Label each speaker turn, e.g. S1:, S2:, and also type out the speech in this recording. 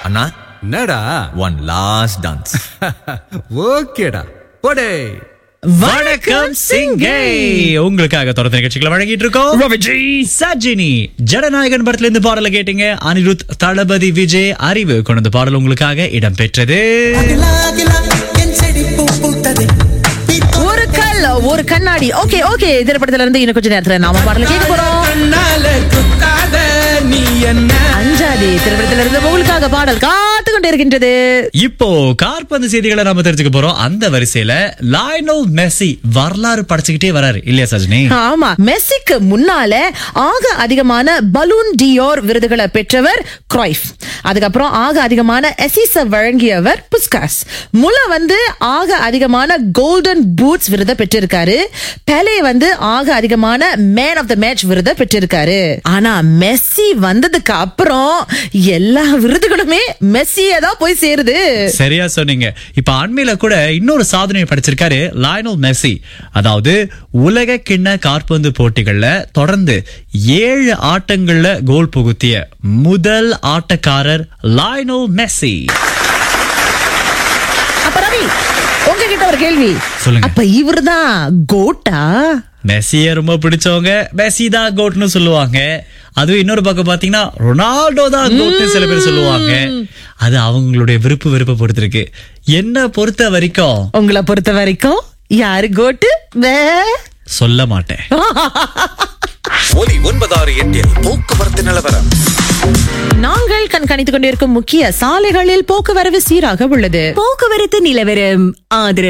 S1: அண்ணா
S2: என்னடா
S1: one last dance
S2: ஓகேடா போடே
S3: வணக்கம் சிங்கை உங்களுக்காக தொடர்ந்து நிகழ்ச்சிகளை வழங்கிட்டு இருக்கோம் ரவிஜி சஜினி ஜனநாயகன் படத்துல இருந்து பாடல கேட்டீங்க அனிருத் தளபதி விஜய் அறிவு கொண்டு வந்த பாடல் உங்களுக்காக இடம் பெற்றது
S4: ஒரு கல் ஒரு கண்ணாடி ஓகே ஓகே திரைப்படத்துல இருந்து இன்னும் கொஞ்ச நேரத்துல நாம பாடல கேட்க போறோம் அஞ்சாதி திரைப்படத்துல இருந்து உங்களுக்காக பாடல் காத்து கொண்டு இருக்கின்றது
S3: இப்போ கார்பந்து செய்திகளை நாம தெரிஞ்சுக்க போறோம் அந்த வரிசையில லாயனல் மெஸ்ஸி வரலாறு படைச்சுக்கிட்டே வராரு இல்லையா சஜினி
S4: ஆமா மெஸ்ஸிக்கு முன்னால ஆக அதிகமான பலூன் டியோர் விருதுகளை பெற்றவர் கிராய்ஃப் அதுக்கப்புறம் ஆக அதிகமான எசிச வழங்கியவர் புஸ்காஸ் முல வந்து ஆக அதிகமான கோல்டன் பூட்ஸ் விருதை பெற்றிருக்காரு பெலே வந்து ஆக அதிகமான மேன் ஆஃப் த மேட்ச் விருதை பெற்றிருக்காரு ஆனா மெஸ்ஸி வந்ததுக்கு அப்புறம் எல்லா விருதுகளுமே மெஸ்ஸியே தான் போய் சேருது
S3: சரியா சொன்னீங்க இப்ப அண்மையில கூட இன்னொரு சாதனையை படைச்சிருக்காரு லாயனல் மெஸ்ஸி அதாவது உலக கிண்ண காற்பந்து போட்டிகள்ல தொடர்ந்து ஏழு ஆட்டங்கள்ல கோல் புகுத்திய முதல் ஆட்டக்காரர் லாயனல் மெஸ்ஸி
S4: அப்ப ரவி உங்ககிட்ட ஒரு கேள்வி
S3: சொல்லுங்க.
S4: அப்ப இவர்தான் கோட்டா
S3: மெஸ்ஸிய ரொம்ப பிடிச்சவங்க மெஸ்ஸி தான் கோட்னு சொல்லுவாங்க அதுவும் இன்னொரு பக்கம் பாத்தீங்கன்னா ரொனால்டோ தான் கோட்னு சில பேர் சொல்லுவாங்க அது அவங்களுடைய விருப்பு விருப்ப பொறுத்திருக்கு என்ன பொறுத்த வரைக்கும்
S4: உங்களை பொறுத்த வரைக்கும் யாரு கோட்டு வே
S3: சொல்ல மாட்டேன்
S1: ஒலி ஒன்பதாறு எட்டில் போக்குவரத்து நிலவரம்
S4: நாங்கள் கண்காணித்துக் கொண்டிருக்கும் முக்கிய சாலைகளில் போக்குவரவு சீராக உள்ளது
S5: போக்குவரத்து நிலவரம் ஆதரவு